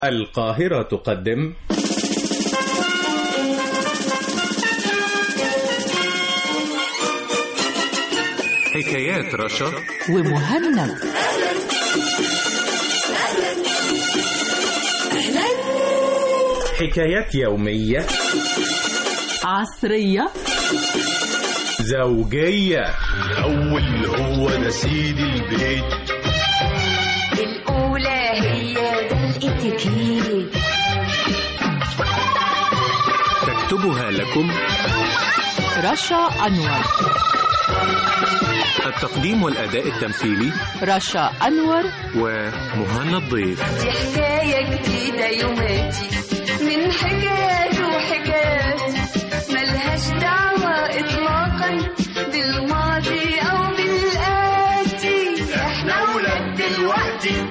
القاهرة تقدم حكايات رشا ومهند حكايات يومية عصرية زوجية الأول هو ده سيد البيت الأولى هي ده الاتيكيت تكتبها لكم رشا أنور التقديم والأداء التمثيلي رشا أنور ومهند ضيف دي حكاية جديدة يوماتي من حكايات وحكايات ملهاش دعوة إطلاقا بالماضي أو بالآتي إحنا ولاد دلوقتي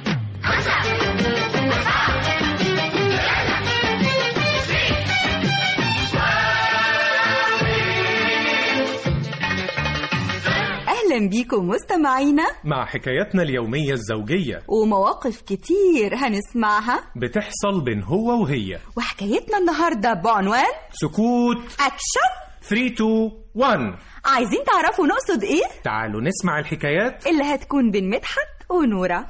أهلا بيكم مستمعينا مع حكاياتنا اليومية الزوجية ومواقف كتير هنسمعها بتحصل بين هو وهي وحكايتنا النهاردة بعنوان سكوت أكشن 3 2 1 عايزين تعرفوا نقصد إيه؟ تعالوا نسمع الحكايات اللي هتكون بين مدحت ونورة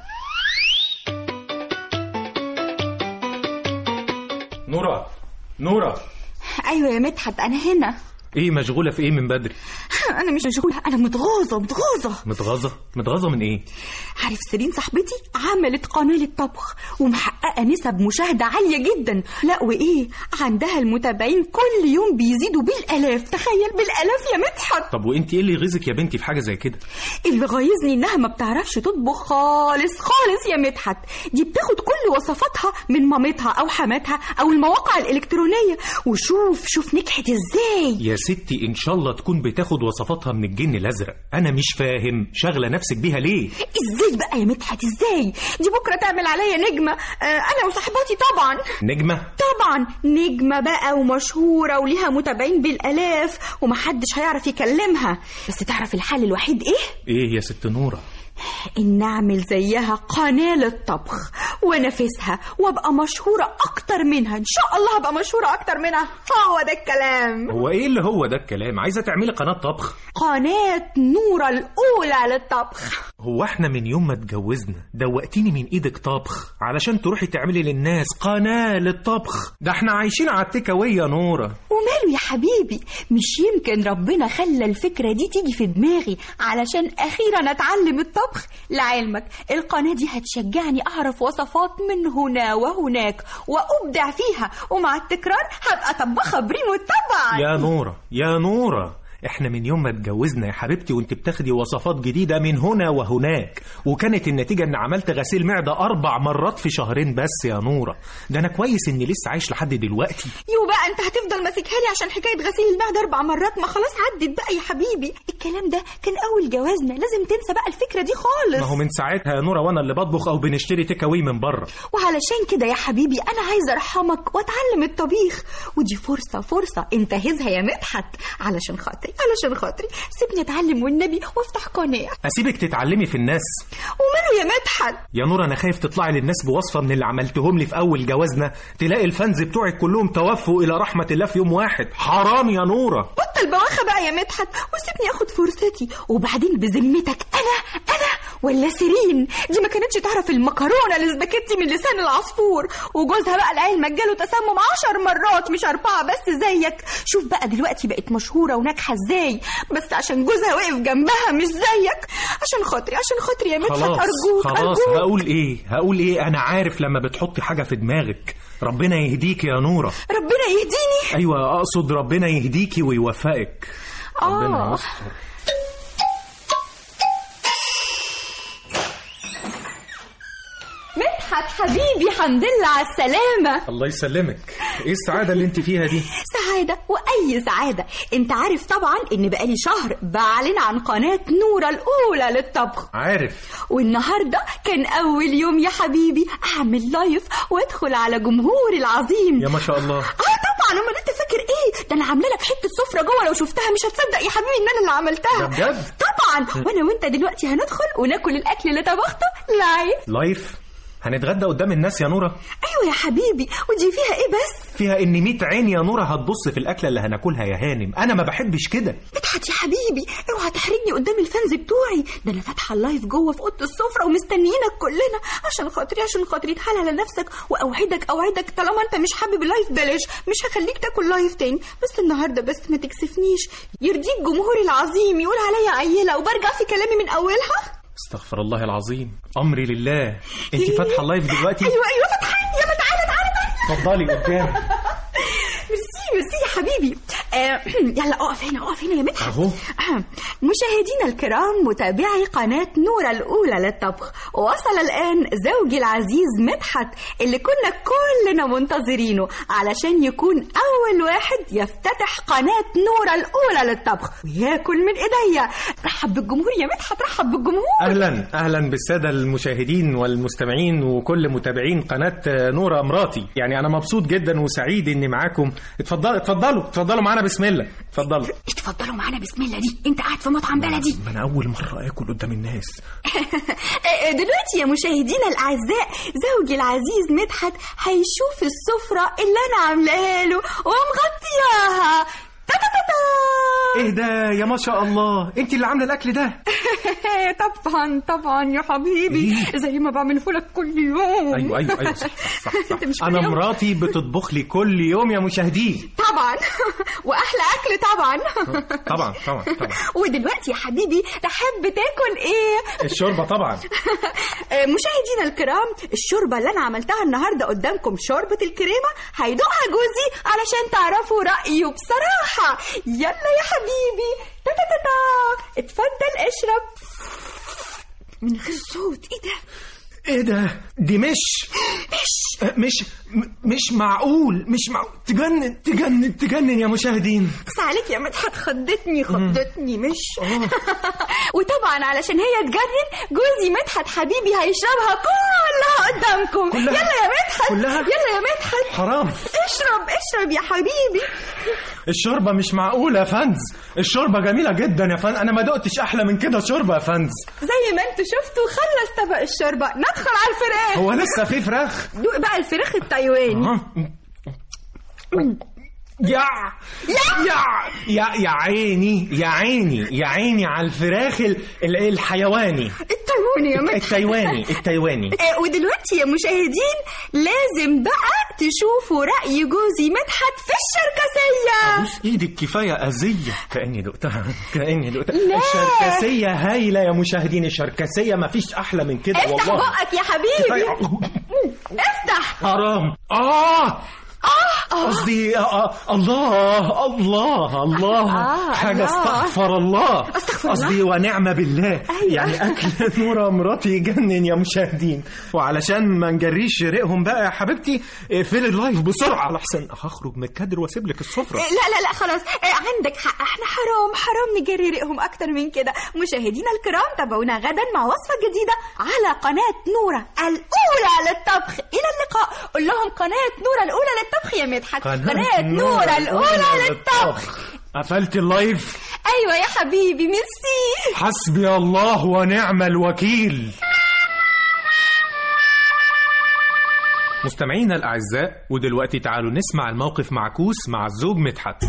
نورا نورا أيوة يا مدحت أنا هنا ايه مشغولة في ايه من بدري أنا مش مشغولة أنا متغاظة متغاظة متغاظة متغاظة من ايه عارف سيرين صاحبتي عملت قناة للطبخ ومحققة نسب مشاهدة عالية جدا لا وإيه عندها المتابعين كل يوم بيزيدوا بالآلاف تخيل بالآلاف يا مدحت طب وانت ايه اللي يغيظك يا بنتي في حاجة زي كده اللي غايظني انها ما بتعرفش تطبخ خالص خالص يا مدحت دي بتاخد كل وصفاتها من مامتها او حماتها او المواقع الالكترونيه وشوف شوف نجحت ازاي يا ستي ان شاء الله تكون بتاخد وصفاتها من الجن الازرق انا مش فاهم شغلة نفسك بيها ليه ازاي بقى يا مدحت ازاي دي بكره تعمل عليا نجمه آه انا وصاحباتي طبعا نجمة طبعا نجمه بقى ومشهوره وليها متابعين بالالاف ومحدش هيعرف يكلمها بس تعرف الحل الوحيد ايه ايه يا ست نورة ان اعمل زيها قناه للطبخ وانافسها وابقى مشهوره اكتر منها ان شاء الله هبقى مشهوره اكتر منها هو ده الكلام هو ايه اللي هو ده الكلام عايزة تعملي قناة طبخ قناه نوره الاولى للطبخ هو احنا من يوم ما اتجوزنا دوقتيني من ايدك طبخ علشان تروحي تعملي للناس قناة للطبخ ده احنا عايشين على التكاوية يا نورة وماله يا حبيبي مش يمكن ربنا خلى الفكرة دي تيجي في دماغي علشان أخيرا أتعلم الطبخ لعلمك القناة دي هتشجعني أعرف وصفات من هنا وهناك وأبدع فيها ومع التكرار هبقى طباخة بريمو طبعا يا نورة يا نورة احنا من يوم ما اتجوزنا يا حبيبتي وانت بتاخدي وصفات جديدة من هنا وهناك وكانت النتيجة ان عملت غسيل معدة اربع مرات في شهرين بس يا نورة ده انا كويس اني لسه عايش لحد دلوقتي يو بقى انت هتفضل ماسكها لي عشان حكايه غسيل المعده اربع مرات ما خلاص عدت بقى يا حبيبي الكلام ده كان اول جوازنا لازم تنسى بقى الفكره دي خالص ما هو من ساعتها يا نورة وانا اللي بطبخ او بنشتري تيك أواي من بره وعلشان كده يا حبيبي انا عايزه ارحمك واتعلم الطبيخ ودي فرصه فرصه انتهزها يا مدحت علشان خاطري علشان خاطري سيبني اتعلم والنبي وافتح قناه اسيبك تتعلمي في الناس وماله يا مدحت يا نورة انا خايف تطلعي للناس بوصفة من اللي عملتهم لي في اول جوازنا تلاقي الفانز بتوعك كلهم توفوا الى رحمة الله في يوم واحد حرام يا نورة بطل بواخه بقى يا مدحت وسيبني اخد فرصتي وبعدين بذمتك انا انا ولا سيرين دي ما كانتش تعرف المكرونه الاسباجيتي من لسان العصفور وجوزها بقى العلم جاله تسمم عشر مرات مش اربعه بس زيك شوف بقى دلوقتي بقت مشهوره وناجحه ازاي بس عشان جوزها واقف جنبها مش زيك عشان خاطري عشان خاطري يا مدحت خلاص ارجوك خلاص ارجوك هقول ايه هقول ايه انا عارف لما بتحطي حاجة في دماغك ربنا يهديك يا نورة ربنا يهديني ايوه اقصد ربنا يهديكي ويوفقك ربنا آه. يستر مدحت حبيبي حمد لله على السلامه الله يسلمك ايه السعادة اللي انت فيها دي سعادة وأي سعادة أنت عارف طبعا إن بقالي شهر بعلن عن قناة نورة الأولى للطبخ عارف والنهاردة كان أول يوم يا حبيبي أعمل لايف وأدخل على جمهوري العظيم يا ما شاء الله اه طبعا امال انت فاكر ايه ده انا عامله لك حته سفره جوه لو شفتها مش هتصدق يا حبيبي ان انا اللي عملتها ده بجد؟ طبعا وانا وانت دلوقتي هندخل وناكل الاكل اللي طبخته لايف لايف هنتغدى قدام الناس يا نوره ايوه يا حبيبي ودي فيها ايه بس فيها ان 100 عين يا نوره هتبص في الاكله اللي هناكلها يا هانم انا ما بحبش كده مدحت يا حبيبي اوعى تحرجني قدام الفانز بتوعي ده انا فاتحه اللايف جوه في اوضه السفره ومستنيينك كلنا عشان خاطري عشان خاطري اتحال على نفسك واوعدك اوعدك طالما انت مش حابب اللايف بلاش مش هخليك تاكل لايف تاني بس النهارده بس ما تكسفنيش يرضيك جمهوري العظيم يقول عليا عيله وبرجع في كلامي من اولها استغفر الله العظيم امري لله انت فاتحه اللايف دلوقتي ايوه ايوه فاتحه يلا تعالى تعالى تعالى اتفضلي قدام ميرسي ميرسي يا حبيبي آه يلا اقف هنا اقف هنا يا مدحت أهو. آه. مشاهدينا الكرام متابعي قناة نورة الأولى للطبخ وصل الآن زوجي العزيز مدحت اللي كنا كلنا منتظرينه علشان يكون أول واحد يفتتح قناة نورة الأولى للطبخ وياكل من إيديا رحب بالجمهور يا مدحت رحب بالجمهور اهلا اهلا بالساده المشاهدين والمستمعين وكل متابعين قناه نوره مراتي يعني انا مبسوط جدا وسعيد اني معاكم اتفضلوا اتفضلوا اتفضلوا معانا بسم الله اتفضلوا اتفضلوا معانا بسم الله دي انت قاعد في مطعم بلدي ما انا اول مره اكل قدام الناس دلوقتي يا مشاهدينا الاعزاء زوجي العزيز مدحت هيشوف السفره اللي انا عاملاها له ومغطياها تا تا تا تا. ايه ده يا ما شاء الله انت اللي عامله الاكل ده طبعا طبعا يا حبيبي زي ما بعمله لك كل يوم ايوه ايوه ايوه صح صح, صح. أنت مش كل انا يوم؟ مراتي بتطبخ لي كل يوم يا مشاهدين طبعا واحلى اكل طبعا طبعا طبعا طبعا ودلوقتي يا حبيبي تحب تاكل ايه الشوربه طبعا آه، مشاهدينا الكرام الشوربه اللي انا عملتها النهارده قدامكم شوربه الكريمه هيدوقها جوزي علشان تعرفوا رايه بصراحه يلا يا حبيبي تا تا تا تا اتفضل اشرب من غير صوت ايه ده ايه ده دي مش مش مش م- مش معقول مش معقول تجنن تجنن تجنن يا مشاهدين بس عليك يا مدحت خضتني خضتني مش وطبعا علشان هي تجنن جوزي مدحت حبيبي هيشربها كلها قدامكم كلها؟ يلا يا مدحت كلها؟ يلا يا مدحت حرام اشرب اشرب يا حبيبي الشوربه مش معقوله يا فندز الشوربه جميله جدا يا فندز انا ما دقتش احلى من كده شوربه يا فندز زي ما انتوا شفتوا خلص طبق الشوربه ندخل على الفراخ هو لسه في فراخ دوق بقى الفراخ التايواني ها؟ يا يا يا يا عيني يا عيني يا عيني على الفراخ ال- ال- الحيواني التايواني يا مدحت التايواني التايواني آه، ودلوقتي يا مشاهدين لازم بقى تشوفوا رأي جوزي مدحت في الشركسية بص ايدك كفايه اذيه كاني دقتها كاني دقتها لا. الشركسيه هايله يا مشاهدين الشركسيه ما فيش احلى من كده افتح والله بقك يا حبيبي كفاية. افتح حرام اه قصدي آه آه الله الله الله آه، حاجة الله. استغفر الله أستغفر قصدي ونعم بالله أيوة. يعني أكل نورة مراتي يجنن يا مشاهدين وعلشان ما نجريش ريقهم بقى يا حبيبتي اقفلي اللايف بسرعة لحسن هخرج من الكادر واسيب لك السفرة لا لا لا خلاص آه، عندك حق احنا حرام حرام نجري ريقهم اكتر من كده مشاهدينا الكرام تابعونا غدا مع وصفة جديدة على قناة نورة الأولى للطبخ إلى اللقاء قول لهم قناة نورة الأولى للطبخ يا مدحت قناة نورة الأولى للطبخ قفلت اللايف أيوة يا حبيبي ميرسي حسبي الله ونعم الوكيل مستمعينا الأعزاء ودلوقتي تعالوا نسمع الموقف معكوس مع الزوج مدحت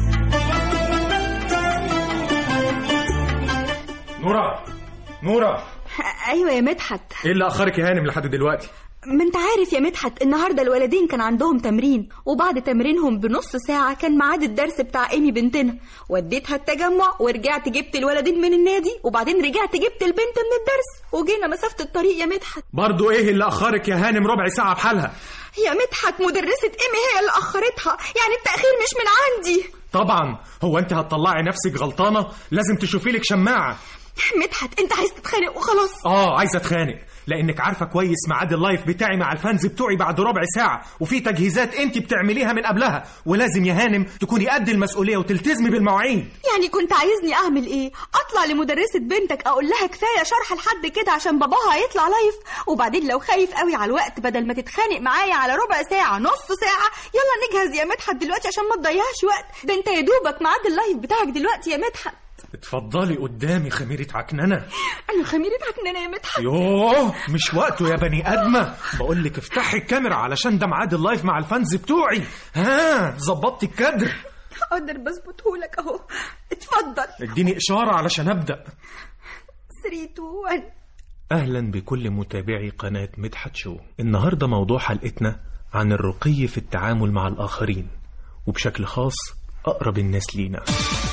نورا نورا أيوة يا مدحت ايه اللي اخرك يا هانم لحد دلوقتي ما انت عارف يا مدحت النهارده الولدين كان عندهم تمرين وبعد تمرينهم بنص ساعة كان ميعاد الدرس بتاع ايمي بنتنا وديتها التجمع ورجعت جبت الولدين من النادي وبعدين رجعت جبت البنت من الدرس وجينا مسافة الطريق يا مدحت برضو ايه اللي اخرك يا هانم ربع ساعة بحالها يا مدحت مدرسة ايمي هي اللي اخرتها يعني التأخير مش من عندي طبعا هو انت هتطلعي نفسك غلطانة لازم تشوفي لك شماعة مدحت انت عايز تتخانق وخلاص اه عايزه اتخانق لانك عارفه كويس ميعاد اللايف بتاعي مع الفانز بتوعي بعد ربع ساعه وفي تجهيزات انت بتعمليها من قبلها ولازم يا هانم تكوني قد المسؤوليه وتلتزمي بالمواعيد يعني كنت عايزني اعمل ايه اطلع لمدرسة بنتك اقول لها كفاية شرح لحد كده عشان باباها هيطلع لايف وبعدين لو خايف قوي على الوقت بدل ما تتخانق معايا على ربع ساعة نص ساعة يلا نجهز يا مدحت دلوقتي عشان ما تضيعش وقت ده انت يا دوبك ميعاد اللايف بتاعك دلوقتي يا مدحت اتفضلي قدامي خميرة عكننة انا خميرة عكنانة يا مدحت يوه مش وقته يا بني ادمه بقول لك افتحي الكاميرا علشان ده ميعاد اللايف مع الفانز بتوعي ها ظبطتي الكادر حاضر بظبطهولك اهو اتفضل اديني اشاره علشان ابدا 3 2 1 اهلا بكل متابعي قناه مدحت شو النهارده موضوع حلقتنا عن الرقي في التعامل مع الاخرين وبشكل خاص اقرب الناس لينا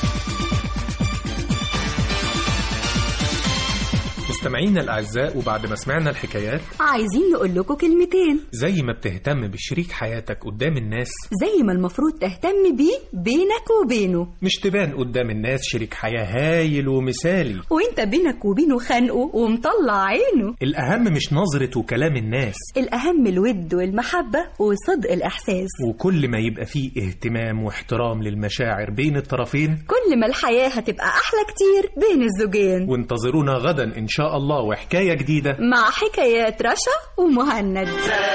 مستمعينا الاعزاء وبعد ما سمعنا الحكايات عايزين نقول لكم كلمتين زي ما بتهتم بشريك حياتك قدام الناس زي ما المفروض تهتم بيه بينك وبينه مش تبان قدام الناس شريك حياة هايل ومثالي وانت بينك وبينه خانقه ومطلع عينه الأهم مش نظرة وكلام الناس الأهم الود والمحبة وصدق الإحساس وكل ما يبقى فيه اهتمام واحترام للمشاعر بين الطرفين كل ما الحياة هتبقى أحلى كتير بين الزوجين وانتظرونا غدا إن شاء الله وحكاية جديدة مع حكايات رشا ومهند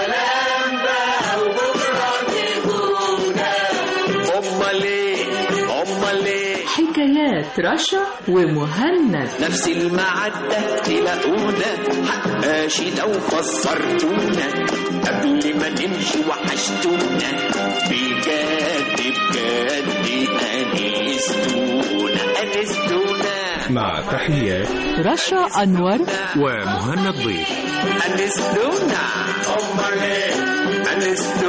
امال ايه امال ايه حكايات رشا ومهند نفس المعدة تلاقونا حقاشي لو فسرتونا قبل ما نمشي وحشتونا بجد بجد انستونا انستونا مع تحيات رشا أنور ومهند ضيف انستونا امال ايه انستونا